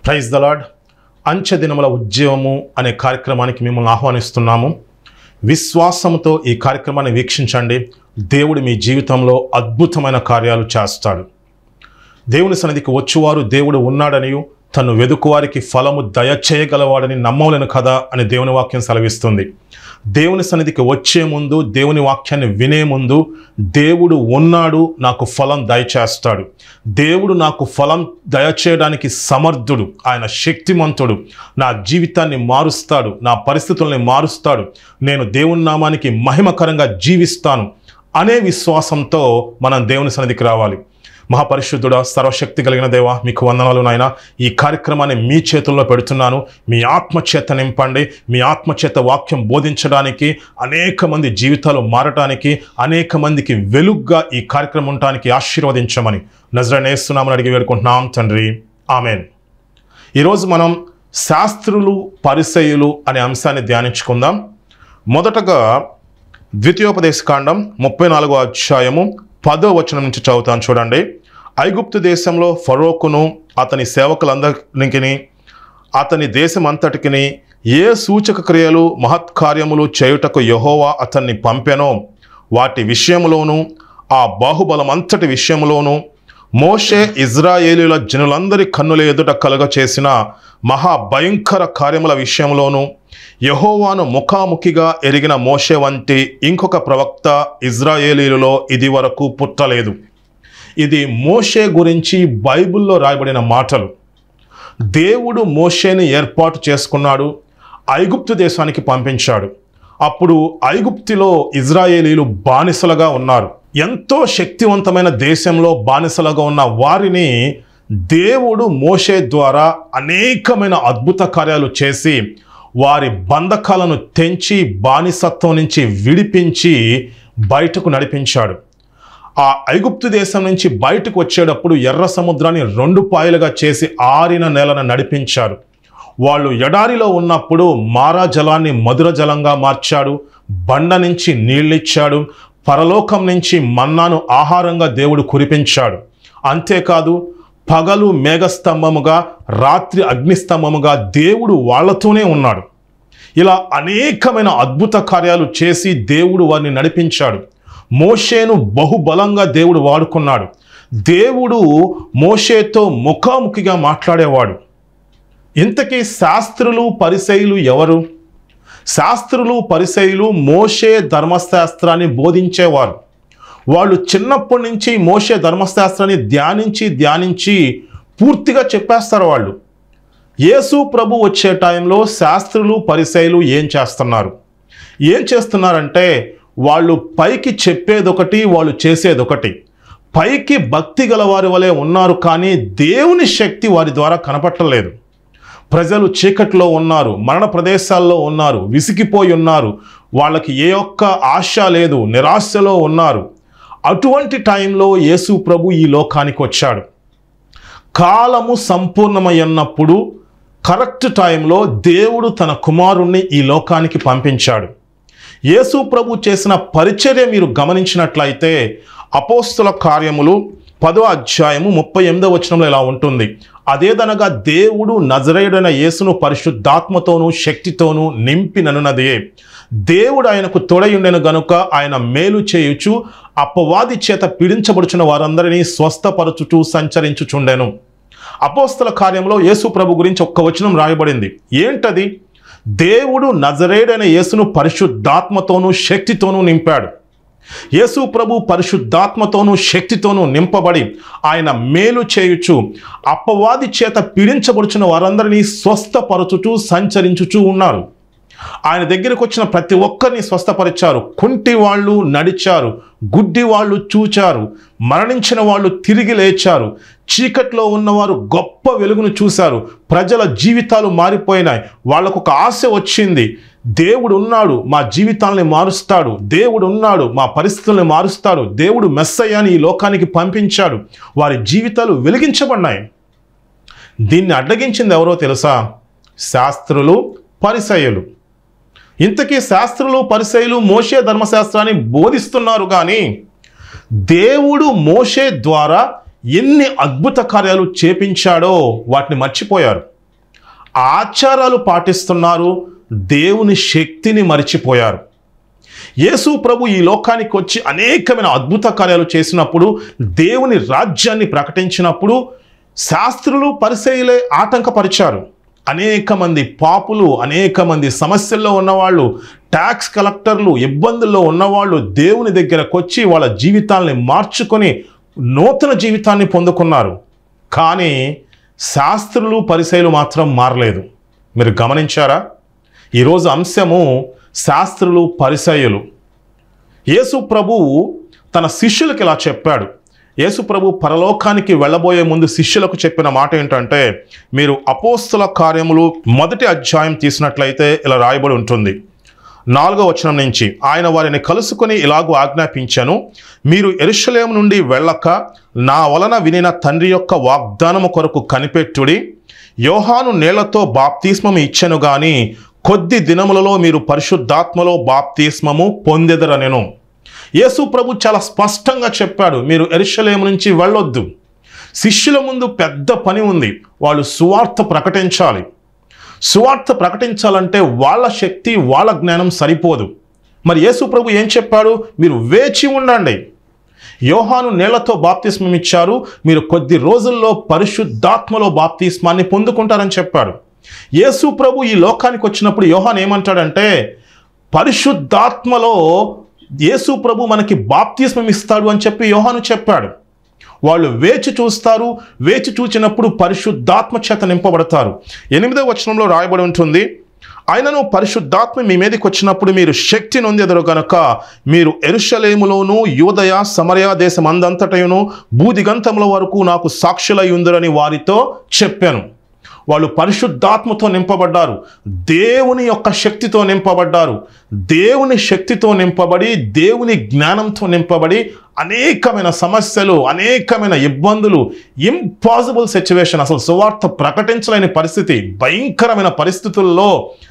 praise the lord అంచె దినముల ఉద్యమము అనే కార్యక్రమానికి మిమ్మల్ని ఆహ్వానిస్తున్నాము విశ్వాసంతో ఈ కార్యక్రమాన్ని వీక్షించండి దేవుడు మీ జీవితంలో అద్భుతమైన కార్యాలు చేస్తాడు దేవుని సన్నిధికి వచ్చువారు దేవుడు ఉన్నాడనియు తను వెదుకువారికి ఫలము దయచేయగలవాడని నమ్మలేను కదా అని దేవుని వాక్యం సెలవిస్తుంది దేవుని సన్నిధికి వచ్చే ముందు దేవుని వాక్యాన్ని వినే ముందు దేవుడు ఉన్నాడు నాకు ఫలం దయచేస్తాడు దేవుడు నాకు ఫలం దయచేయడానికి సమర్థుడు ఆయన శక్తిమంతుడు నా జీవితాన్ని మారుస్తాడు నా పరిస్థితుల్ని మారుస్తాడు నేను దేవుని నామానికి మహిమకరంగా జీవిస్తాను అనే విశ్వాసంతో మనం దేవుని సన్నిధికి రావాలి మహాపరిశుద్ధుడా సర్వశక్తి కలిగిన దేవ మీకు వందనాలు నాయన ఈ కార్యక్రమాన్ని మీ చేతుల్లో పెడుతున్నాను మీ ఆత్మచేత నింపండి మీ ఆత్మచేత వాక్యం బోధించడానికి అనేక మంది జీవితాలు మారటానికి అనేక మందికి వెలుగ్గా ఈ కార్యక్రమం ఉండటానికి ఆశీర్వదించమని నజరనేస్తున్నామని అడిగి వేడుకుంటున్నాం తండ్రి ఆమెన్ ఈరోజు మనం శాస్త్రులు పరిసయులు అనే అంశాన్ని ధ్యానించుకుందాం మొదటగా ద్వితీయోపదేశ కాండం ముప్పై నాలుగో అధ్యాయము పదో వచనం నుంచి చదువుతాను చూడండి ఐగుప్తు దేశంలో ఫరోకును అతని సేవకులందరికీ అతని దేశమంతటికి ఏ సూచక క్రియలు మహత్కార్యములు చేయుటకు యహోవా అతన్ని పంపెనో వాటి విషయములోను ఆ బాహుబలమంతటి విషయములోను మోషే ఇజ్రాయేలీల జనులందరి కన్నుల ఎదుట కలుగ చేసిన మహాభయంకర కార్యముల విషయంలోనూ యహోవాను ముఖాముఖిగా ఎరిగిన మోషే వంటి ఇంకొక ప్రవక్త ఇజ్రాయేలీలలో ఇది వరకు పుట్టలేదు ఇది మోషే గురించి బైబిల్లో రాయబడిన మాటలు దేవుడు మోషేని ఏర్పాటు చేసుకున్నాడు ఐగుప్తు దేశానికి పంపించాడు అప్పుడు ఐగుప్తిలో ఇజ్రాయేలీలు బానిసలుగా ఉన్నారు ఎంతో శక్తివంతమైన దేశంలో బానిసలుగా ఉన్న వారిని దేవుడు మోషే ద్వారా అనేకమైన అద్భుత కార్యాలు చేసి వారి బంధకాలను తెంచి బానిసత్వం నుంచి విడిపించి బయటకు నడిపించాడు ఆ ఐగుప్తు దేశం నుంచి బయటకు వచ్చేటప్పుడు ఎర్ర సముద్రాన్ని రెండు పాయలుగా చేసి ఆరిన నేలను నడిపించారు వాళ్ళు ఎడారిలో ఉన్నప్పుడు మారా జలాన్ని మధుర జలంగా మార్చాడు బండ నుంచి నీళ్ళిచ్చాడు పరలోకం నుంచి మన్నాను ఆహారంగా దేవుడు కురిపించాడు అంతేకాదు పగలు మేఘస్తంభముగా రాత్రి అగ్నిస్తంభముగా దేవుడు వాళ్ళతోనే ఉన్నాడు ఇలా అనేకమైన అద్భుత కార్యాలు చేసి దేవుడు వారిని నడిపించాడు మోషేను బహుబలంగా దేవుడు వాడుకున్నాడు దేవుడు మోషేతో ముఖాముఖిగా మాట్లాడేవాడు ఇంతకీ శాస్త్రులు పరిసయులు ఎవరు శాస్త్రులు పరిసయులు మోషే ధర్మశాస్త్రాన్ని బోధించేవారు వాళ్ళు చిన్నప్పటి నుంచి మోషే ధర్మశాస్త్రాన్ని ధ్యానించి ధ్యానించి పూర్తిగా చెప్పేస్తారు వాళ్ళు యేసు ప్రభు వచ్చే టైంలో శాస్త్రులు పరిసయులు ఏం చేస్తున్నారు ఏం చేస్తున్నారంటే వాళ్ళు పైకి చెప్పేదొకటి వాళ్ళు చేసేదొకటి పైకి భక్తి గల వారి వలె ఉన్నారు కానీ దేవుని శక్తి వారి ద్వారా కనపట్టలేదు ప్రజలు చీకట్లో ఉన్నారు మరణ ప్రదేశాల్లో ఉన్నారు విసిగిపోయి ఉన్నారు వాళ్ళకి ఏ ఒక్క ఆశ లేదు నిరాశలో ఉన్నారు అటువంటి టైంలో యేసు ప్రభు ఈ లోకానికి వచ్చాడు కాలము సంపూర్ణమయ్యన్నప్పుడు కరెక్ట్ టైంలో దేవుడు తన కుమారుణ్ణి ఈ లోకానికి పంపించాడు యేసు ప్రభు చేసిన పరిచర్య మీరు గమనించినట్లయితే అపోస్తుల కార్యములు పదో అధ్యాయము ముప్పై ఎనిమిదో వచనంలో ఇలా ఉంటుంది అదేదనగా దేవుడు నజరేయుడైన యేసును పరిశుద్ధాత్మతోనూ శక్తితోనూ నింపిననున్నదే దేవుడు ఆయనకు తొడయుండెను గనుక ఆయన మేలు చేయుచు అపవాది చేత పీడించబడుచున్న వారందరినీ స్వస్థపరచుచూ సంచరించుచుండెను అపోస్తల కార్యంలో యేసు ప్రభు గురించి ఒక్క వచనం రాయబడింది ఏంటది దేవుడు నజరేడైన యేసును పరిశుద్ధాత్మతోనూ శక్తితోనూ నింపాడు యేసు ప్రభు పరిశుద్ధాత్మతోనూ శక్తితోనూ నింపబడి ఆయన మేలు చేయుచు అపవాది చేత పీడించబడుచున్న వారందరినీ స్వస్థపరచుచూ సంచరించుచూ ఉన్నారు ఆయన దగ్గరికి వచ్చిన ప్రతి ఒక్కరిని స్వస్థపరిచారు కుంటి వాళ్ళు నడిచారు గుడ్డి వాళ్ళు చూచారు మరణించిన వాళ్ళు తిరిగి లేచారు చీకట్లో ఉన్నవారు గొప్ప వెలుగును చూశారు ప్రజల జీవితాలు మారిపోయినాయి వాళ్ళకు ఒక ఆశ వచ్చింది దేవుడు ఉన్నాడు మా జీవితాలని మారుస్తాడు దేవుడు ఉన్నాడు మా పరిస్థితుల్ని మారుస్తాడు దేవుడు మెస్సయ్యాని ఈ లోకానికి పంపించాడు వారి జీవితాలు వెలిగించబడినాయి దీన్ని అడ్డగించింది ఎవరో తెలుసా శాస్త్రులు పరిసయులు ఇంతకీ శాస్త్రులు పరిసయులు మోషే ధర్మశాస్త్రాన్ని బోధిస్తున్నారు కానీ దేవుడు మోషే ద్వారా ఎన్ని అద్భుత కార్యాలు చేపించాడో వాటిని మర్చిపోయారు ఆచారాలు పాటిస్తున్నారు దేవుని శక్తిని మరిచిపోయారు యేసు ప్రభు ఈ లోకానికి వచ్చి అనేకమైన అద్భుత కార్యాలు చేసినప్పుడు దేవుని రాజ్యాన్ని ప్రకటించినప్పుడు శాస్త్రులు పరిశైలే ఆటంకపరిచారు అనేక మంది పాపులు అనేక మంది సమస్యల్లో ఉన్నవాళ్ళు ట్యాక్స్ కలెక్టర్లు ఇబ్బందుల్లో ఉన్నవాళ్ళు దేవుని దగ్గరకు వచ్చి వాళ్ళ జీవితాల్ని మార్చుకొని నూతన జీవితాన్ని పొందుకున్నారు కానీ శాస్త్రులు పరిశైలు మాత్రం మారలేదు మీరు గమనించారా ఈరోజు అంశము శాస్త్రులు పరిసయులు యేసు ప్రభువు తన శిష్యులకు ఇలా చెప్పాడు యేసు ప్రభు పరలోకానికి వెళ్ళబోయే ముందు శిష్యులకు చెప్పిన మాట ఏంటంటే మీరు అపోస్తుల కార్యములు మొదటి అధ్యాయం తీసినట్లయితే ఇలా రాయబడి ఉంటుంది నాలుగో వచనం నుంచి ఆయన వారిని కలుసుకొని ఇలాగూ ఆజ్ఞాపించాను మీరు ఎరుషలేం నుండి వెళ్ళక నా వలన వినిన తండ్రి యొక్క వాగ్దానము కొరకు కనిపెట్టుడి యోహాను నీళ్లతో బాప్తిస్మము ఇచ్చెను గాని కొద్ది దినములలో మీరు పరిశుద్ధాత్మలో బాప్తిస్మము పొందెదరనెను యేసు ప్రభు చాలా స్పష్టంగా చెప్పాడు మీరు ఎరుషలేము నుంచి వెళ్ళొద్దు శిష్యుల ముందు పెద్ద పని ఉంది వాళ్ళు సువార్త ప్రకటించాలి సువార్త ప్రకటించాలంటే వాళ్ళ శక్తి వాళ్ళ జ్ఞానం సరిపోదు మరి యేసు ప్రభు ఏం చెప్పాడు మీరు వేచి ఉండండి యోహాను నీళ్లతో బాప్తిస్మం ఇచ్చారు మీరు కొద్ది రోజుల్లో పరిశుద్ధాత్మలో బాప్తిస్మాన్ని పొందుకుంటారని చెప్పాడు యేసు ప్రభు ఈ లోకానికి వచ్చినప్పుడు యోహాన్ ఏమంటాడంటే పరిశుద్ధాత్మలో యేసు ప్రభు మనకి బాప్తిస్మం ఇస్తాడు అని చెప్పి యోహాను చెప్పాడు వాళ్ళు వేచి చూస్తారు వేచి చూచినప్పుడు పరిశుద్ధాత్మ చేత నింపబడతారు ఎనిమిదవ వచనంలో రాయబడి ఉంటుంది ఆయనను పరిశుద్ధాత్మ మీ మీదకి వచ్చినప్పుడు మీరు శక్తి నొందెదరు గనక మీరు ఎరుషలేములోను యూదయ సమరయ దేశం అందంతటయును బూదిగంతముల వరకు నాకు సాక్షులై ఉందరని వారితో చెప్పాను వాళ్ళు పరిశుద్ధాత్మతో నింపబడ్డారు దేవుని యొక్క శక్తితో నింపబడ్డారు దేవుని శక్తితో నింపబడి దేవుని జ్ఞానంతో నింపబడి అనేకమైన సమస్యలు అనేకమైన ఇబ్బందులు ఇంపాసిబుల్ సిచ్యువేషన్ అసలు సువార్త ప్రకటించలేని పరిస్థితి భయంకరమైన పరిస్థితుల్లో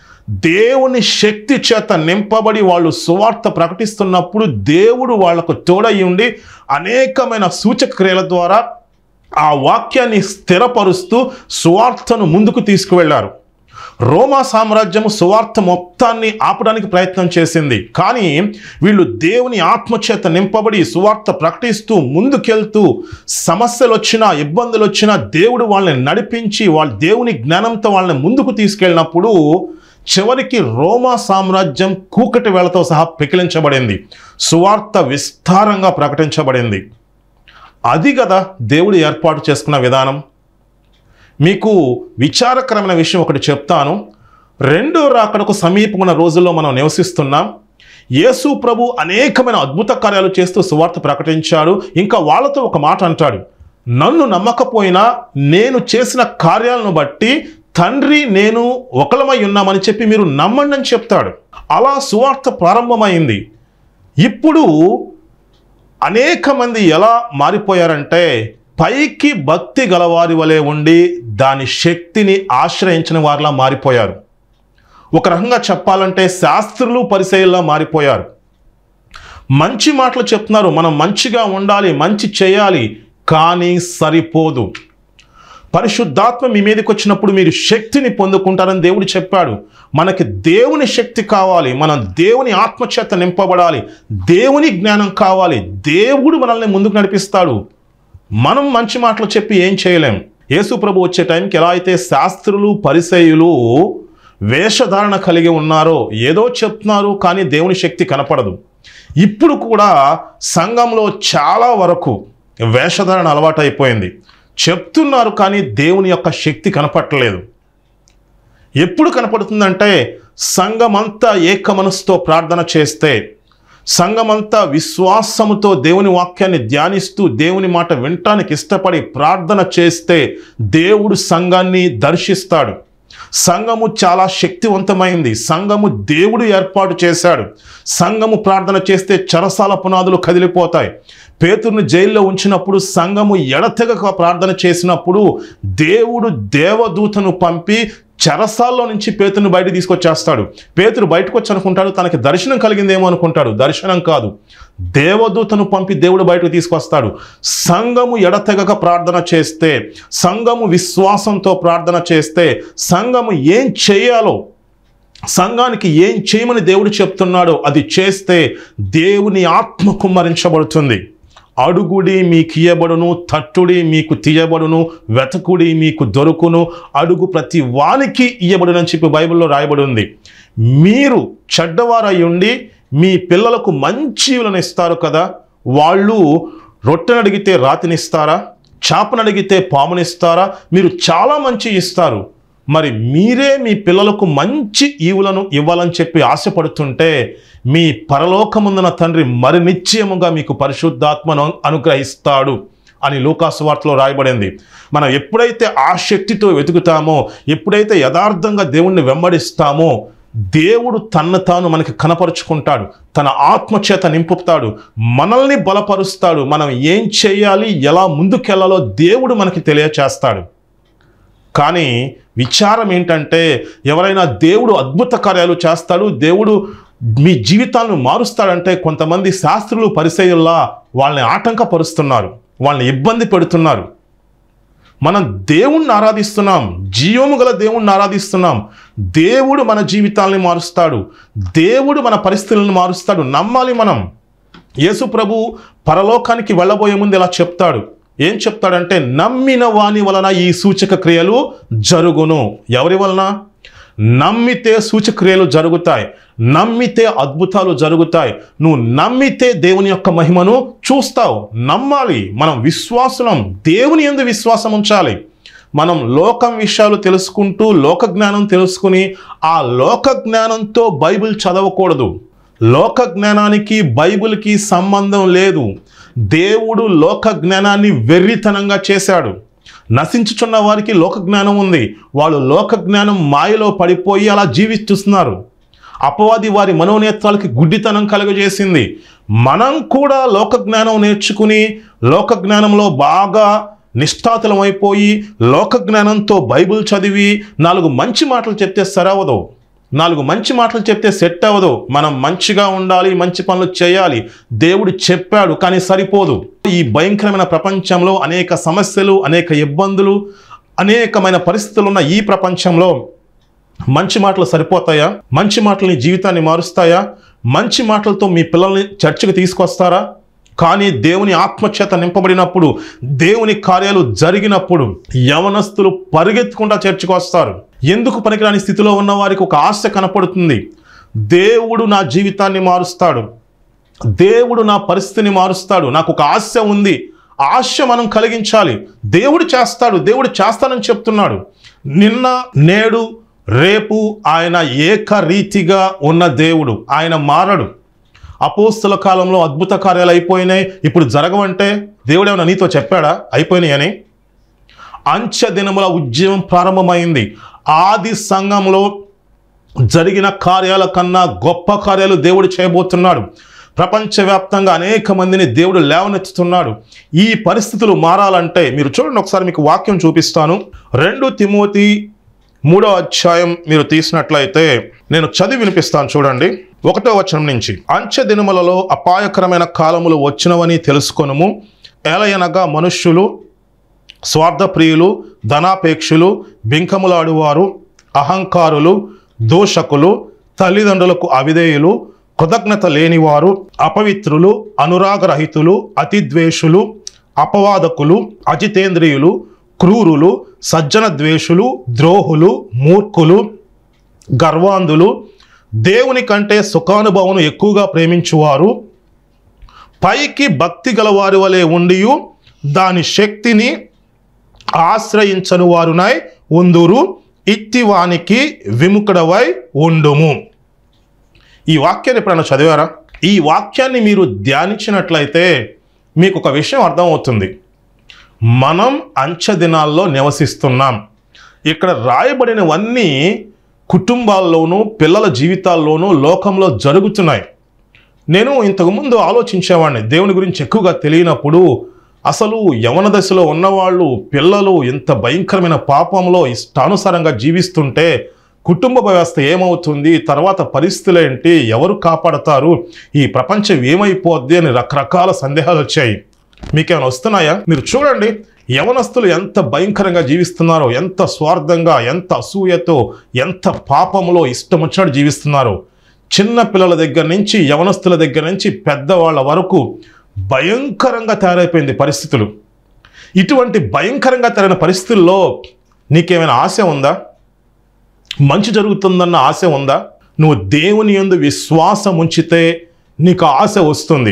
దేవుని శక్తి చేత నింపబడి వాళ్ళు సువార్త ప్రకటిస్తున్నప్పుడు దేవుడు వాళ్లకు తోడయి ఉండి అనేకమైన సూచక క్రియల ద్వారా ఆ వాక్యాన్ని స్థిరపరుస్తూ సువార్తను ముందుకు తీసుకువెళ్లారు రోమా సామ్రాజ్యము సువార్త మొత్తాన్ని ఆపడానికి ప్రయత్నం చేసింది కానీ వీళ్ళు దేవుని ఆత్మచేత నింపబడి సువార్త ప్రకటిస్తూ ముందుకెళ్తూ సమస్యలు వచ్చినా ఇబ్బందులు వచ్చినా దేవుడు వాళ్ళని నడిపించి వాళ్ళ దేవుని జ్ఞానంతో వాళ్ళని ముందుకు తీసుకెళ్ళినప్పుడు చివరికి రోమా సామ్రాజ్యం కూకటి వేళతో సహా పెకిలించబడింది సువార్త విస్తారంగా ప్రకటించబడింది అది కదా దేవుడు ఏర్పాటు చేసుకున్న విధానం మీకు విచారకరమైన విషయం ఒకటి చెప్తాను రెండో రాకడకు సమీపమున్న రోజుల్లో మనం నివసిస్తున్నాం యేసు ప్రభు అనేకమైన అద్భుత కార్యాలు చేస్తూ సువార్త ప్రకటించాడు ఇంకా వాళ్ళతో ఒక మాట అంటాడు నన్ను నమ్మకపోయినా నేను చేసిన కార్యాలను బట్టి తండ్రి నేను ఒకలమై ఉన్నామని చెప్పి మీరు నమ్మండి అని చెప్తాడు అలా సువార్త ప్రారంభమైంది ఇప్పుడు అనేక మంది ఎలా మారిపోయారంటే పైకి భక్తి గలవారి వలె ఉండి దాని శక్తిని ఆశ్రయించిన వారిలా మారిపోయారు ఒక రకంగా చెప్పాలంటే శాస్త్రులు పరిచయంలా మారిపోయారు మంచి మాటలు చెప్తున్నారు మనం మంచిగా ఉండాలి మంచి చేయాలి కానీ సరిపోదు పరిశుద్ధాత్మ మీ మీదకి వచ్చినప్పుడు మీరు శక్తిని పొందుకుంటారని దేవుడు చెప్పాడు మనకి దేవుని శక్తి కావాలి మనం దేవుని ఆత్మచేత నింపబడాలి దేవుని జ్ఞానం కావాలి దేవుడు మనల్ని ముందుకు నడిపిస్తాడు మనం మంచి మాటలు చెప్పి ఏం చేయలేం యేసు ప్రభు వచ్చే టైంకి ఎలా అయితే శాస్త్రులు పరిసయులు వేషధారణ కలిగి ఉన్నారో ఏదో చెప్తున్నారు కానీ దేవుని శక్తి కనపడదు ఇప్పుడు కూడా సంఘంలో చాలా వరకు వేషధారణ అలవాటైపోయింది చెప్తున్నారు కానీ దేవుని యొక్క శక్తి కనపట్టలేదు ఎప్పుడు కనపడుతుందంటే సంఘమంతా ఏక మనసుతో ప్రార్థన చేస్తే సంఘమంతా విశ్వాసముతో దేవుని వాక్యాన్ని ధ్యానిస్తూ దేవుని మాట వినటానికి ఇష్టపడి ప్రార్థన చేస్తే దేవుడు సంఘాన్ని దర్శిస్తాడు సంఘము చాలా శక్తివంతమైంది సంఘము దేవుడు ఏర్పాటు చేశాడు సంఘము ప్రార్థన చేస్తే చరసాల పునాదులు కదిలిపోతాయి పేతుర్ని జైల్లో ఉంచినప్పుడు సంఘము ఎడతెగక ప్రార్థన చేసినప్పుడు దేవుడు దేవదూతను పంపి చెరసాల్లో నుంచి పేతుని బయట తీసుకొచ్చేస్తాడు పేతురు బయటకు వచ్చి అనుకుంటాడు తనకి దర్శనం కలిగిందేమో అనుకుంటాడు దర్శనం కాదు దేవదూతను పంపి దేవుడు బయటకు తీసుకొస్తాడు సంఘము ఎడతెగక ప్రార్థన చేస్తే సంఘము విశ్వాసంతో ప్రార్థన చేస్తే సంఘము ఏం చేయాలో సంఘానికి ఏం చేయమని దేవుడు చెప్తున్నాడో అది చేస్తే దేవుని ఆత్మ కుమ్మరించబడుతుంది అడుగుడి మీకు ఇయ్యబడును తట్టుడి మీకు తీయబడును వెతకుడి మీకు దొరుకును అడుగు ప్రతి వానికి ఇయ్యబడును అని చెప్పి బైబిల్లో రాయబడి ఉంది మీరు చెడ్డవారై ఉండి మీ పిల్లలకు మంచిలను ఇస్తారు కదా వాళ్ళు రొట్టెను అడిగితే రాతినిస్తారా చేపను అడిగితే పామునిస్తారా మీరు చాలా మంచి ఇస్తారు మరి మీరే మీ పిల్లలకు మంచి ఈవులను ఇవ్వాలని చెప్పి ఆశపడుతుంటే మీ పరలోకముందున తండ్రి మరి నిశ్చయముగా మీకు పరిశుద్ధాత్మను అనుగ్రహిస్తాడు అని లూకాసు వార్తలో రాయబడింది మనం ఎప్పుడైతే ఆ శక్తితో వెతుకుతామో ఎప్పుడైతే యథార్థంగా దేవుణ్ణి వెంబడిస్తామో దేవుడు తన్ను తాను మనకి కనపరుచుకుంటాడు తన ఆత్మచేత నింపుతాడు మనల్ని బలపరుస్తాడు మనం ఏం చేయాలి ఎలా ముందుకెళ్లాలో దేవుడు మనకి తెలియచేస్తాడు కానీ విచారం ఏంటంటే ఎవరైనా దేవుడు అద్భుత కార్యాలు చేస్తాడు దేవుడు మీ జీవితాలను మారుస్తాడంటే కొంతమంది శాస్త్రులు పరిచయుల్లా వాళ్ళని ఆటంకపరుస్తున్నారు వాళ్ళని ఇబ్బంది పెడుతున్నారు మనం దేవుణ్ణి ఆరాధిస్తున్నాం జీవము గల దేవుణ్ణి ఆరాధిస్తున్నాం దేవుడు మన జీవితాల్ని మారుస్తాడు దేవుడు మన పరిస్థితులను మారుస్తాడు నమ్మాలి మనం యేసు ప్రభు పరలోకానికి వెళ్ళబోయే ముందు ఇలా చెప్తాడు ఏం చెప్తాడంటే నమ్మిన వాని వలన ఈ సూచక క్రియలు జరుగును ఎవరి వలన నమ్మితే సూచక్రియలు జరుగుతాయి నమ్మితే అద్భుతాలు జరుగుతాయి నువ్వు నమ్మితే దేవుని యొక్క మహిమను చూస్తావు నమ్మాలి మనం విశ్వాసం దేవుని ఎందు విశ్వాసం ఉంచాలి మనం లోకం విషయాలు తెలుసుకుంటూ లోక జ్ఞానం తెలుసుకుని ఆ లోక జ్ఞానంతో బైబిల్ చదవకూడదు లోక జ్ఞానానికి బైబిల్కి సంబంధం లేదు దేవుడు లోక జ్ఞానాన్ని వెర్రితనంగా చేశాడు నశించుచున్న వారికి లోక జ్ఞానం ఉంది వాళ్ళు లోక జ్ఞానం మాయలో పడిపోయి అలా జీవిస్తున్నారు అపవాది వారి మనోనేత్రాలకి గుడ్డితనం కలుగజేసింది మనం కూడా లోక జ్ఞానం నేర్చుకుని లోక జ్ఞానంలో బాగా నిష్ఠాతులం అయిపోయి లోక జ్ఞానంతో బైబిల్ చదివి నాలుగు మంచి మాటలు చెప్తే సరవదు నాలుగు మంచి మాటలు చెప్తే సెట్ అవ్వదు మనం మంచిగా ఉండాలి మంచి పనులు చేయాలి దేవుడు చెప్పాడు కానీ సరిపోదు ఈ భయంకరమైన ప్రపంచంలో అనేక సమస్యలు అనేక ఇబ్బందులు అనేకమైన పరిస్థితులు ఉన్న ఈ ప్రపంచంలో మంచి మాటలు సరిపోతాయా మంచి మాటలు నీ జీవితాన్ని మారుస్తాయా మంచి మాటలతో మీ పిల్లల్ని చర్చకు తీసుకొస్తారా కానీ దేవుని ఆత్మచేత నింపబడినప్పుడు దేవుని కార్యాలు జరిగినప్పుడు యవనస్తులు పరిగెత్తుకుంటా చర్చకు వస్తారు ఎందుకు పనికిరాని స్థితిలో ఉన్న వారికి ఒక ఆశ కనపడుతుంది దేవుడు నా జీవితాన్ని మారుస్తాడు దేవుడు నా పరిస్థితిని మారుస్తాడు నాకు ఒక ఆశ ఉంది ఆశ మనం కలిగించాలి దేవుడు చేస్తాడు దేవుడు చేస్తానని చెప్తున్నాడు నిన్న నేడు రేపు ఆయన ఏకరీతిగా ఉన్న దేవుడు ఆయన మారడు అపోస్తుల కాలంలో అద్భుత కార్యాలు అయిపోయినాయి ఇప్పుడు జరగవంటే దేవుడు ఏమైనా నీతో చెప్పాడా అయిపోయినాయి అని అంచె దినముల ఉద్యమం ప్రారంభమైంది ఆది సంఘంలో జరిగిన కార్యాల కన్నా గొప్ప కార్యాలు దేవుడు చేయబోతున్నాడు ప్రపంచవ్యాప్తంగా అనేక మందిని దేవుడు లేవనెత్తుతున్నాడు ఈ పరిస్థితులు మారాలంటే మీరు చూడండి ఒకసారి మీకు వాక్యం చూపిస్తాను రెండు తిమోతి మూడో అధ్యాయం మీరు తీసినట్లయితే నేను చదివి వినిపిస్తాను చూడండి ఒకటో వచనం నుంచి అంచె దినములలో అపాయకరమైన కాలములు వచ్చినవని తెలుసుకొనుము ఏలయనగా మనుష్యులు స్వార్థప్రియులు ధనాపేక్షులు బింకములాడువారు అహంకారులు దూషకులు తల్లిదండ్రులకు అవిధేయులు కృతజ్ఞత లేనివారు అపవిత్రులు అనురాగరహితులు అతిద్వేషులు అపవాదకులు అజితేంద్రియులు క్రూరులు సజ్జన ద్వేషులు ద్రోహులు మూర్ఖులు గర్వాంధులు దేవుని కంటే సుఖానుభవం ఎక్కువగా ప్రేమించువారు పైకి భక్తి గలవారి వలె ఉండియు దాని శక్తిని ఆశ్రయించని వారునై ఉందురు ఇట్టివానికి విముఖుడవై ఉండుము ఈ వాక్యాన్ని ఎప్పుడైనా చదివారా ఈ వాక్యాన్ని మీరు ధ్యానించినట్లయితే మీకు ఒక విషయం అర్థమవుతుంది మనం అంచె దినాల్లో నివసిస్తున్నాం ఇక్కడ రాయబడినవన్నీ కుటుంబాల్లోనూ పిల్లల జీవితాల్లోనూ లోకంలో జరుగుతున్నాయి నేను ఇంతకుముందు ఆలోచించేవాడిని దేవుని గురించి ఎక్కువగా తెలియనప్పుడు అసలు యవన దశలో ఉన్నవాళ్ళు పిల్లలు ఇంత భయంకరమైన పాపంలో ఇష్టానుసారంగా జీవిస్తుంటే కుటుంబ వ్యవస్థ ఏమవుతుంది తర్వాత పరిస్థితులు ఏంటి ఎవరు కాపాడతారు ఈ ప్రపంచం ఏమైపోద్ది అని రకరకాల సందేహాలు వచ్చాయి మీకేమైనా వస్తున్నాయా మీరు చూడండి యవనస్తులు ఎంత భయంకరంగా జీవిస్తున్నారో ఎంత స్వార్థంగా ఎంత అసూయతో ఎంత పాపంలో ఇష్టం వచ్చినట్టు జీవిస్తున్నారో చిన్న పిల్లల దగ్గర నుంచి యవనస్తుల దగ్గర నుంచి పెద్దవాళ్ళ వరకు భయంకరంగా తయారైపోయింది పరిస్థితులు ఇటువంటి భయంకరంగా తయారైన పరిస్థితుల్లో నీకేమైనా ఆశ ఉందా మంచి జరుగుతుందన్న ఆశ ఉందా నువ్వు దేవుని యందు విశ్వాసం ఉంచితే నీకు ఆశ వస్తుంది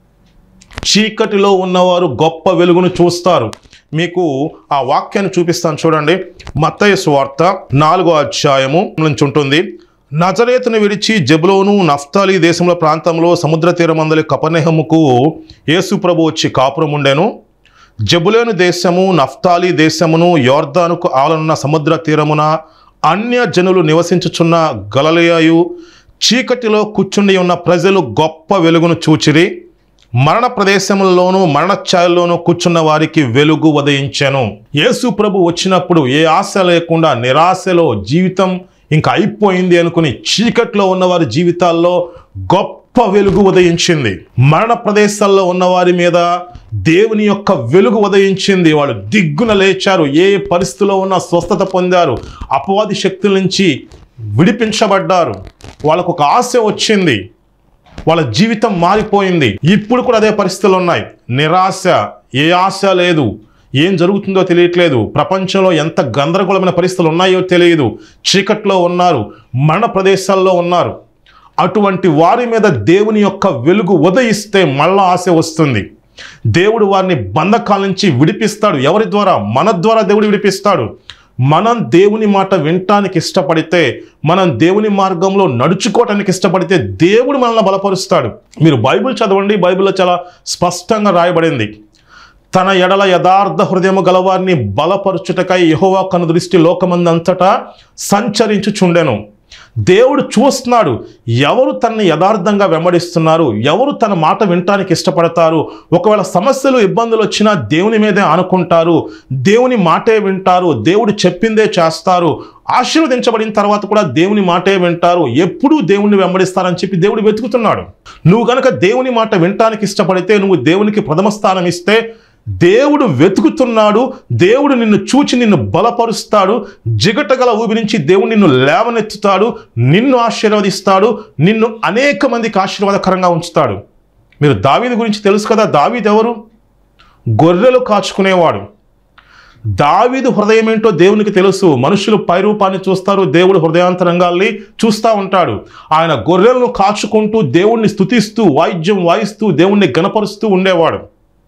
చీకటిలో ఉన్నవారు గొప్ప వెలుగును చూస్తారు మీకు ఆ వాక్యాన్ని చూపిస్తాను చూడండి మత్తయ్య సువార్త నాలుగో అధ్యాయము నుంచి ఉంటుంది నజరేతును విడిచి జబులోను నఫ్తాలి దేశంలో ప్రాంతంలో సముద్ర తీరమందలి కపనెహముకు యేసు ప్రభు వచ్చి కాపురం ఉండెను జబులేను దేశము నఫ్తాలి దేశమును యోర్దానుకు ఆలనున్న సముద్ర తీరమున అన్య జనులు నివసించుచున్న గలలయు చీకటిలో కూర్చుండి ఉన్న ప్రజలు గొప్ప వెలుగును చూచిరి మరణ ప్రదేశములలోనూ మరణ ఛాయల్లోనూ కూర్చున్న వారికి వెలుగు ఉదయించెను యేసు ప్రభు వచ్చినప్పుడు ఏ ఆశ లేకుండా నిరాశలో జీవితం ఇంకా అయిపోయింది అనుకుని చీకట్లో ఉన్న వారి జీవితాల్లో గొప్ప వెలుగు ఉదయించింది మరణ ప్రదేశాల్లో ఉన్న వారి మీద దేవుని యొక్క వెలుగు ఉదయించింది వాళ్ళు దిగ్గున లేచారు ఏ పరిస్థితిలో ఉన్న స్వస్థత పొందారు అపవాది శక్తుల నుంచి విడిపించబడ్డారు వాళ్ళకు ఒక ఆశ వచ్చింది వాళ్ళ జీవితం మారిపోయింది ఇప్పుడు కూడా అదే పరిస్థితులు ఉన్నాయి నిరాశ ఏ ఆశ లేదు ఏం జరుగుతుందో తెలియట్లేదు ప్రపంచంలో ఎంత గందరగోళమైన పరిస్థితులు ఉన్నాయో తెలియదు చీకట్లో ఉన్నారు మరణ ప్రదేశాల్లో ఉన్నారు అటువంటి వారి మీద దేవుని యొక్క వెలుగు ఉదయిస్తే మళ్ళా ఆశ వస్తుంది దేవుడు వారిని బంధకాల నుంచి విడిపిస్తాడు ఎవరి ద్వారా మన ద్వారా దేవుడు విడిపిస్తాడు మనం దేవుని మాట వినటానికి ఇష్టపడితే మనం దేవుని మార్గంలో నడుచుకోవటానికి ఇష్టపడితే దేవుడు మనల్ని బలపరుస్తాడు మీరు బైబిల్ చదవండి బైబిల్లో చాలా స్పష్టంగా రాయబడింది తన ఎడల యథార్థ హృదయము గలవారిని బలపరుచుటకై యెహోవా కను దృష్టి లోకమందంతటా సంచరించుచుండెను దేవుడు చూస్తున్నాడు ఎవరు తనని యథార్థంగా వెంబడిస్తున్నారు ఎవరు తన మాట వినటానికి ఇష్టపడతారు ఒకవేళ సమస్యలు ఇబ్బందులు వచ్చినా దేవుని మీదే ఆనుకుంటారు దేవుని మాటే వింటారు దేవుడు చెప్పిందే చేస్తారు ఆశీర్వదించబడిన తర్వాత కూడా దేవుని మాటే వింటారు ఎప్పుడూ దేవుణ్ణి వెంబడిస్తారని చెప్పి దేవుడు వెతుకుతున్నాడు నువ్వు గనక దేవుని మాట వినటానికి ఇష్టపడితే నువ్వు దేవునికి ప్రథమ స్థానం ఇస్తే దేవుడు వెతుకుతున్నాడు దేవుడు నిన్ను చూచి నిన్ను బలపరుస్తాడు జిగటగల ఊబి నుంచి దేవుడు నిన్ను లేవనెత్తుతాడు నిన్ను ఆశీర్వదిస్తాడు నిన్ను అనేక మందికి ఆశీర్వాదకరంగా ఉంచుతాడు మీరు దావీదు గురించి తెలుసు కదా దావీదు ఎవరు గొర్రెలు కాచుకునేవాడు దావీదు హృదయం ఏంటో దేవునికి తెలుసు మనుషులు పైరూపాన్ని చూస్తారు దేవుడు హృదయాంతరంగాల్ని చూస్తూ ఉంటాడు ఆయన గొర్రెలను కాచుకుంటూ దేవుణ్ణి స్తుతిస్తూ వాయిద్యం వాయిస్తూ దేవుణ్ణి గణపరుస్తూ ఉండేవాడు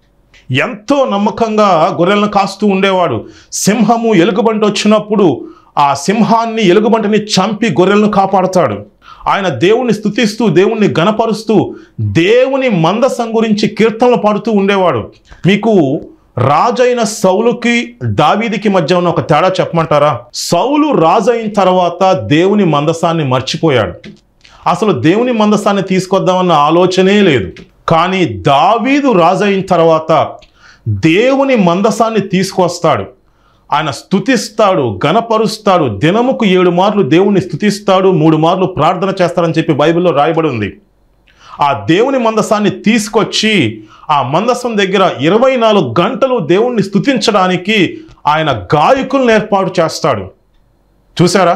ఎంతో నమ్మకంగా గొర్రెలను కాస్తూ ఉండేవాడు సింహము ఎలుగుబంటి వచ్చినప్పుడు ఆ సింహాన్ని ఎలుగుబంటిని చంపి గొర్రెలను కాపాడుతాడు ఆయన దేవుణ్ణి స్తుతిస్తూ దేవుణ్ణి గణపరుస్తూ దేవుని మందసం గురించి కీర్తనలు పాడుతూ ఉండేవాడు మీకు రాజైన సౌలుకి దావీదికి మధ్య ఉన్న ఒక తేడా చెప్పమంటారా సౌలు రాజు అయిన తర్వాత దేవుని మందసాన్ని మర్చిపోయాడు అసలు దేవుని మందసాన్ని తీసుకొద్దామన్న ఆలోచనే లేదు కానీ దావీదు రాజు అయిన తర్వాత దేవుని మందసాన్ని తీసుకొస్తాడు ఆయన స్తుతిస్తాడు గణపరుస్తాడు దినముకు ఏడు మార్లు దేవుణ్ణి స్తుతిస్తాడు మూడు మార్లు ప్రార్థన చేస్తాడని చెప్పి బైబిల్లో రాయబడి ఉంది ఆ దేవుని మందసాన్ని తీసుకొచ్చి ఆ మందసం దగ్గర ఇరవై నాలుగు గంటలు దేవుణ్ణి స్తుతించడానికి ఆయన గాయకులను ఏర్పాటు చేస్తాడు చూసారా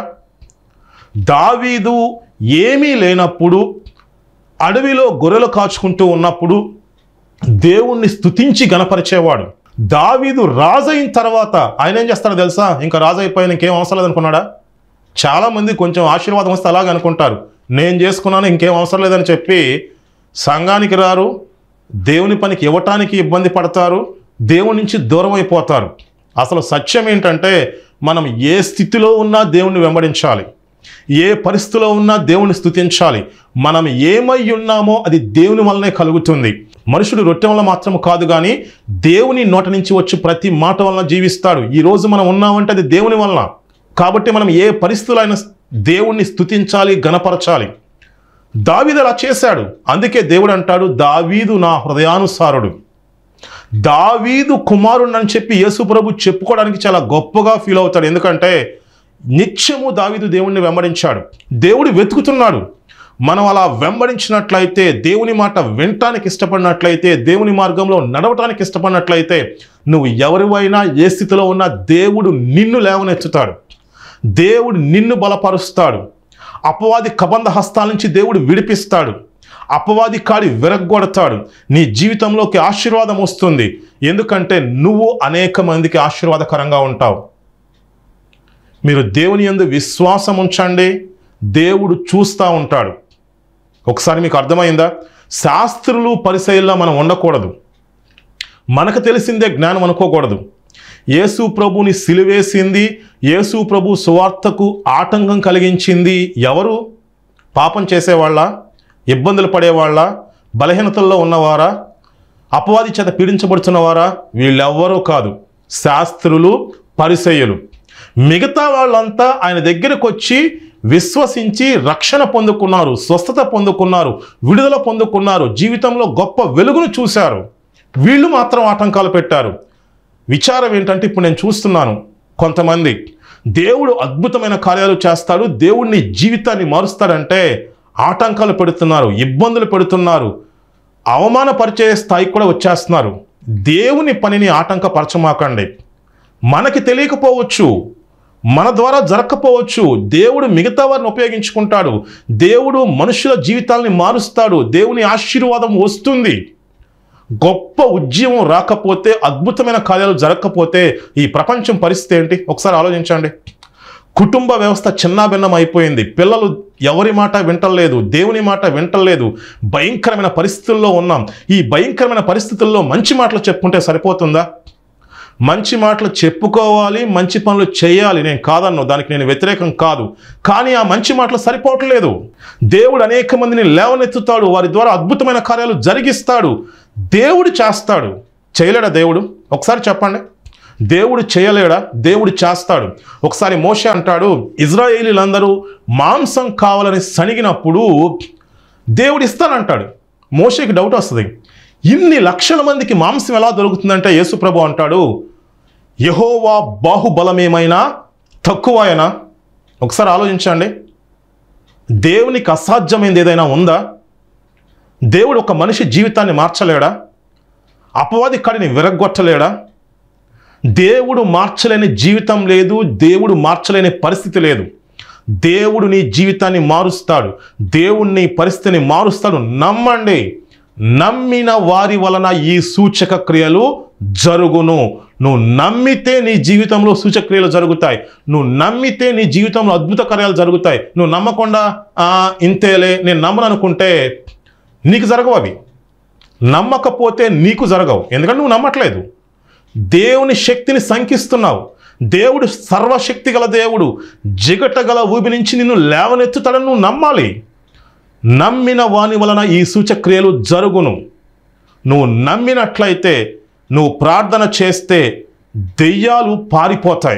దావీదు ఏమీ లేనప్పుడు అడవిలో గొర్రెలు కాచుకుంటూ ఉన్నప్పుడు దేవుణ్ణి స్తుతించి గణపరిచేవాడు దావీదు రాజు అయిన తర్వాత ఆయన ఏం చేస్తాడో తెలుసా ఇంకా రాజు అయిపోయిన ఇంకేం అవసరం లేదనుకున్నాడా చాలామంది కొంచెం ఆశీర్వాదం వస్తే అలాగే అనుకుంటారు నేను చేసుకున్నాను ఇంకేం అవసరం లేదని చెప్పి సంఘానికి రారు దేవుని పనికి ఇవ్వటానికి ఇబ్బంది పడతారు దేవుని నుంచి దూరం అయిపోతారు అసలు సత్యం ఏంటంటే మనం ఏ స్థితిలో ఉన్నా దేవుణ్ణి వెంబడించాలి ఏ పరిస్థితిలో ఉన్నా దేవుని స్తుతించాలి మనం ఏమై ఉన్నామో అది దేవుని వల్లనే కలుగుతుంది మనుషుడు రొట్టె వల్ల మాత్రం కాదు కానీ దేవుని నోట నుంచి వచ్చి ప్రతి మాట వలన జీవిస్తాడు ఈ రోజు మనం ఉన్నామంటే అది దేవుని వలన కాబట్టి మనం ఏ పరిస్థితుల్లో అయినా దేవుణ్ణి స్తుతించాలి గణపరచాలి దావీదు అలా చేశాడు అందుకే దేవుడు అంటాడు దావీదు నా హృదయానుసారుడు దావీదు కుమారుడు అని చెప్పి యేసు ప్రభు చెప్పుకోవడానికి చాలా గొప్పగా ఫీల్ అవుతాడు ఎందుకంటే నిత్యము దావీదు దేవుణ్ణి వెంబడించాడు దేవుడు వెతుకుతున్నాడు మనం అలా వెంబడించినట్లయితే దేవుని మాట వినటానికి ఇష్టపడినట్లయితే దేవుని మార్గంలో నడవటానికి ఇష్టపడినట్లయితే నువ్వు ఎవరివైనా ఏ స్థితిలో ఉన్నా దేవుడు నిన్ను లేవనెత్తుతాడు దేవుడు నిన్ను బలపరుస్తాడు అపవాది కబంధ హస్తాల నుంచి దేవుడు విడిపిస్తాడు అపవాది కాడి విరగ్గొడతాడు నీ జీవితంలోకి ఆశీర్వాదం వస్తుంది ఎందుకంటే నువ్వు అనేక మందికి ఆశీర్వాదకరంగా ఉంటావు మీరు దేవుని యందు విశ్వాసం ఉంచండి దేవుడు చూస్తూ ఉంటాడు ఒకసారి మీకు అర్థమైందా శాస్త్రులు పరిశైల్లో మనం ఉండకూడదు మనకు తెలిసిందే జ్ఞానం అనుకోకూడదు యేసు ప్రభుని సిలివేసింది యేసు ప్రభు సువార్తకు ఆటంకం కలిగించింది ఎవరు పాపం చేసేవాళ్ళ ఇబ్బందులు పడేవాళ్ళ బలహీనతల్లో ఉన్నవారా అపవాది చేత పీడించబడుతున్నవారా వీళ్ళెవ్వరూ కాదు శాస్త్రులు పరిసయ్యులు మిగతా వాళ్ళంతా ఆయన దగ్గరకు వచ్చి విశ్వసించి రక్షణ పొందుకున్నారు స్వస్థత పొందుకున్నారు విడుదల పొందుకున్నారు జీవితంలో గొప్ప వెలుగును చూశారు వీళ్ళు మాత్రం ఆటంకాలు పెట్టారు విచారం ఏంటంటే ఇప్పుడు నేను చూస్తున్నాను కొంతమంది దేవుడు అద్భుతమైన కార్యాలు చేస్తాడు దేవుడిని జీవితాన్ని మారుస్తాడంటే ఆటంకాలు పెడుతున్నారు ఇబ్బందులు పెడుతున్నారు అవమానపరిచే స్థాయికి కూడా వచ్చేస్తున్నారు దేవుని పనిని ఆటంకపరచమాకండి మనకి తెలియకపోవచ్చు మన ద్వారా జరగకపోవచ్చు దేవుడు మిగతా వారిని ఉపయోగించుకుంటాడు దేవుడు మనుషుల జీవితాల్ని మారుస్తాడు దేవుని ఆశీర్వాదం వస్తుంది గొప్ప ఉద్యమం రాకపోతే అద్భుతమైన కార్యాలు జరగకపోతే ఈ ప్రపంచం పరిస్థితి ఏంటి ఒకసారి ఆలోచించండి కుటుంబ వ్యవస్థ చిన్నాభిన్నం అయిపోయింది పిల్లలు ఎవరి మాట వింటలేదు దేవుని మాట వింటలేదు భయంకరమైన పరిస్థితుల్లో ఉన్నాం ఈ భయంకరమైన పరిస్థితుల్లో మంచి మాటలు చెప్పుకుంటే సరిపోతుందా మంచి మాటలు చెప్పుకోవాలి మంచి పనులు చేయాలి నేను కాదన్ను దానికి నేను వ్యతిరేకం కాదు కానీ ఆ మంచి మాటలు సరిపోవట్లేదు దేవుడు అనేక మందిని లేవనెత్తుతాడు వారి ద్వారా అద్భుతమైన కార్యాలు జరిగిస్తాడు దేవుడు చేస్తాడు చేయలేడా దేవుడు ఒకసారి చెప్పండి దేవుడు చేయలేడా దేవుడు చేస్తాడు ఒకసారి మోషే అంటాడు ఇజ్రాయేలీలందరూ మాంసం కావాలని సణిగినప్పుడు దేవుడు ఇస్తానంటాడు మోషేకి డౌట్ వస్తుంది ఇన్ని లక్షల మందికి మాంసం ఎలా దొరుకుతుందంటే యేసుప్రభు అంటాడు యహోవా బాహుబలమేమైనా తక్కువైనా ఒకసారి ఆలోచించండి దేవునికి అసాధ్యమైనది ఏదైనా ఉందా దేవుడు ఒక మనిషి జీవితాన్ని మార్చలేడా అపవాది కడిని విరగ్గొట్టలేడా దేవుడు మార్చలేని జీవితం లేదు దేవుడు మార్చలేని పరిస్థితి లేదు దేవుడు నీ జీవితాన్ని మారుస్తాడు దేవుడిని పరిస్థితిని మారుస్తాడు నమ్మండి నమ్మిన వారి వలన ఈ సూచక క్రియలు జరుగును నువ్వు నమ్మితే నీ జీవితంలో సూచక క్రియలు జరుగుతాయి నువ్వు నమ్మితే నీ జీవితంలో అద్భుత కార్యాలు జరుగుతాయి నువ్వు నమ్మకుండా "ఆ, ఇంతేలే నేను నమ్మను అనుకుంటే నీకు జరగవు అవి నమ్మకపోతే నీకు జరగవు ఎందుకంటే నువ్వు నమ్మట్లేదు దేవుని శక్తిని శంకిస్తున్నావు దేవుడు సర్వశక్తి గల దేవుడు జిగట గల ఊబి నుంచి నిన్ను లేవనెత్తుతాడని నువ్వు నమ్మాలి నమ్మిన వాని వలన ఈ సూచక్రియలు జరుగును నువ్వు నమ్మినట్లయితే నువ్వు ప్రార్థన చేస్తే దెయ్యాలు పారిపోతాయి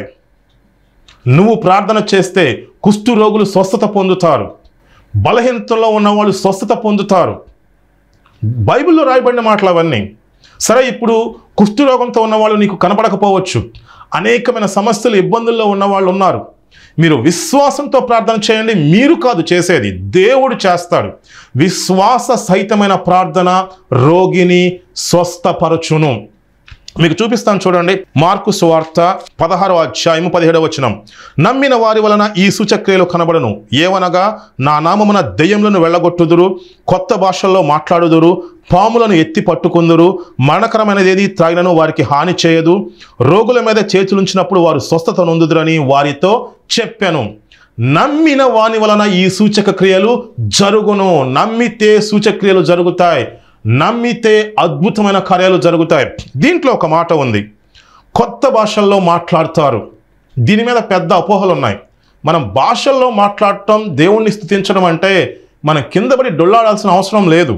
నువ్వు ప్రార్థన చేస్తే కుష్టు రోగులు స్వస్థత పొందుతారు బలహీనతలో ఉన్నవాళ్ళు స్వస్థత పొందుతారు బైబిల్లో రాయబడిన మాటలు అవన్నీ సరే ఇప్పుడు కుష్ఠరోగంతో ఉన్నవాళ్ళు నీకు కనపడకపోవచ్చు అనేకమైన సమస్యలు ఇబ్బందుల్లో ఉన్నవాళ్ళు ఉన్నారు మీరు విశ్వాసంతో ప్రార్థన చేయండి మీరు కాదు చేసేది దేవుడు చేస్తాడు విశ్వాస సహితమైన ప్రార్థన రోగిని స్వస్థపరచును మీకు చూపిస్తాను చూడండి మార్కు సువార్త పదహారవ అధ్యాయము పదిహేడవ వచనం నమ్మిన వారి వలన ఈ సూచక్రియలు కనబడను ఏవనగా నా నామమున దెయ్యములను వెళ్ళగొట్టుదురు కొత్త భాషల్లో మాట్లాడుదురు పాములను ఎత్తి పట్టుకుందురు మరణకరమైనది ఏది త్రాగినను వారికి హాని చేయదు రోగుల మీద చేతులుంచినప్పుడు వారు స్వస్థత నొందుదురని వారితో చెప్పాను నమ్మిన వాని వలన ఈ సూచక క్రియలు జరుగును నమ్మితే సూచక్రియలు జరుగుతాయి నమ్మితే అద్భుతమైన కార్యాలు జరుగుతాయి దీంట్లో ఒక మాట ఉంది కొత్త భాషల్లో మాట్లాడతారు దీని మీద పెద్ద అపోహలు ఉన్నాయి మనం భాషల్లో మాట్లాడటం దేవుణ్ణి స్థుతించడం అంటే మనం కిందపడి డొల్లాడాల్సిన అవసరం లేదు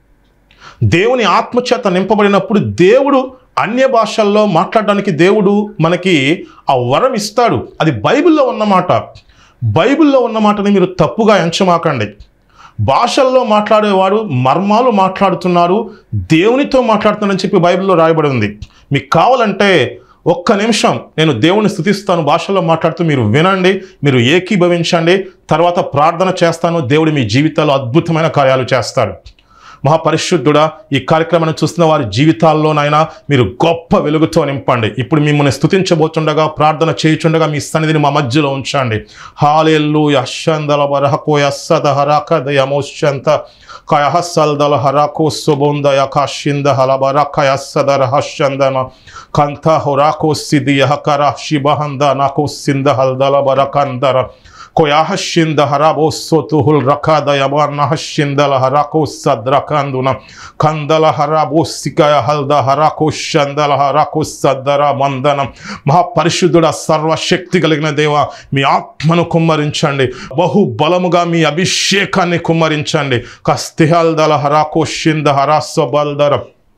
దేవుని ఆత్మచేత నింపబడినప్పుడు దేవుడు అన్య భాషల్లో మాట్లాడడానికి దేవుడు మనకి ఆ వరం ఇస్తాడు అది బైబిల్లో ఉన్నమాట బైబిల్లో ఉన్న మాటని మీరు తప్పుగా ఎంచమాకండి భాషల్లో మాట్లాడేవాడు మర్మాలు మాట్లాడుతున్నారు దేవునితో మాట్లాడుతున్నారని చెప్పి బైబిల్లో రాయబడి ఉంది మీకు కావాలంటే ఒక్క నిమిషం నేను దేవుని స్థుతిస్తాను భాషలో మాట్లాడుతూ మీరు వినండి మీరు ఏకీభవించండి తర్వాత ప్రార్థన చేస్తాను దేవుడు మీ జీవితాల్లో అద్భుతమైన కార్యాలు చేస్తాడు మహాపరిశుద్ధుడా ఈ కార్యక్రమాన్ని చూస్తున్న వారి జీవితాల్లోనైనా మీరు గొప్ప వెలుగుతో నింపండి ఇప్పుడు మిమ్మల్ని స్థుతించబోతుండగా ప్రార్థన చేయుచుండగా మీ సన్నిధిని మా మధ్యలో ఉంచండి హాలెల్లు యశందల వరహకో యస్సద హరాక దయమోశ్చంత కయహస్సల్దల హరాకో సుబొంద యకాశింద హలబరక యస్సదర హషందన కంత హొరాకో సిది యహకర శిబహంద నాకో సింద హల్దల బరకందర koyahashinda harabosotuhul rakada yabanahashindala harako sadrakanduna kandala harabosikaya halda harako shandala harako sadara మందనం మహాపరిశుద్ధుడ సర్వశక్తి కలిగిన దేవ మీ ఆత్మను కుమ్మరించండి బహు బలముగా మీ అభిషేకాన్ని కుమ్మరించండి కస్తిహల్దల హరాకో షింద హరాసబల్దర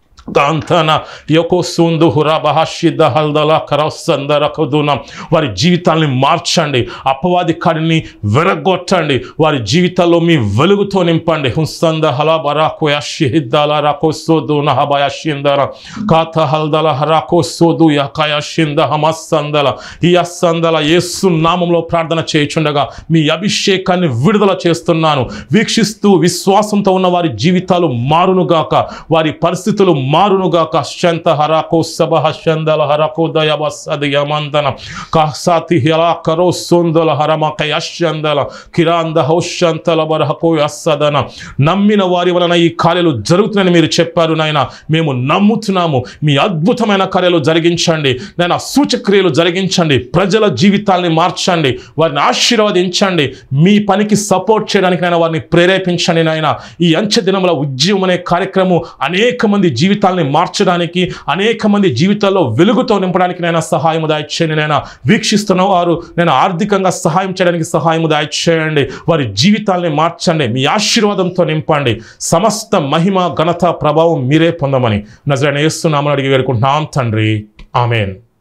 కాంతన యొకోసుందు హురాబహషిద హల్దల కరసందర కుదునం వారి జీవితాల్ని మార్చండి అపవాది కాడిని విరగొట్టండి వారి జీవితాల్లో మీ వెలుగుతో నింపండి హుస్తంద హలబరాకు యషిహిద్దల రకోసోదు నహబయషిందర కాత హల్దల హరాకోసోదు యకయషింద హమస్సందల ఈ అస్సందల యేసు నామంలో ప్రార్థన చేయుచుండగా మీ అభిషేకాన్ని విడుదల చేస్తున్నాను వీక్షిస్తూ విశ్వాసంతో ఉన్న వారి జీవితాలు మారునుగాక వారి పరిస్థితులు మారునుగాక శంత హరాకో సభ హందల హరకో దయబసది యమందన కాసాతి హిలా కరో సొందల హరమక యశందల కిరాంద హౌషంతల బరహకో యస్సదన నమ్మిన వారి వలన ఈ కార్యాలు జరుగుతున్నాయని మీరు చెప్పారు నాయన మేము నమ్ముతున్నాము మీ అద్భుతమైన కార్యాలు జరిగించండి నేను సూచక్రియలు జరిగించండి ప్రజల జీవితాల్ని మార్చండి వారిని ఆశీర్వదించండి మీ పనికి సపోర్ట్ చేయడానికి నేను వారిని ప్రేరేపించండి నాయన ఈ అంచె దినముల ఉద్యమం అనే కార్యక్రమం అనేక మంది జీవితాల్ని మార్చడానికి అనేక మంది జీవితాల్లో వెలుగుతో నింపడానికి నేను సహాయం దాయిచేయండి నేను వీక్షిస్తున్న వారు నేను ఆర్థికంగా సహాయం చేయడానికి సహాయం దాయిచేయండి వారి జీవితాల్ని మార్చండి మీ ఆశీర్వాదంతో నింపండి సమస్త మహిమ ఘనత ప్రభావం మీరే పొందమని నజరైన యేసునామని అడిగి వేడుకుంటున్నాం తండ్రి ఆమెన్